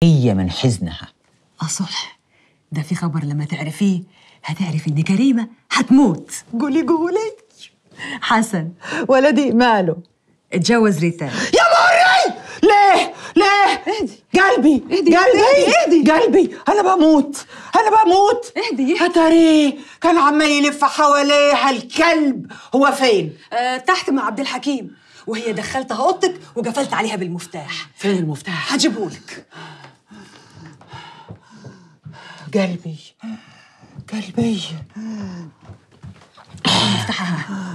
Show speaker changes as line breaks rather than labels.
هي من حزنها
أصح ده في خبر لما تعرفيه هتعرف إن كريمة هتموت قولي قولي حسن ولدي ماله اتجوز ريتان
يا مري ليه ليه
اهدي.
قلبي
اهدي،
قلبي
اهدي.
قلبي انا بموت انا بموت
اهدي.
اتاري كان عمال يلف حواليها الكلب هو فين
أه تحت مع عبد الحكيم وهي دخلتها اوضتك وقفلت عليها بالمفتاح
فين المفتاح
هجيبهولك
قلبي قلبي
افتحها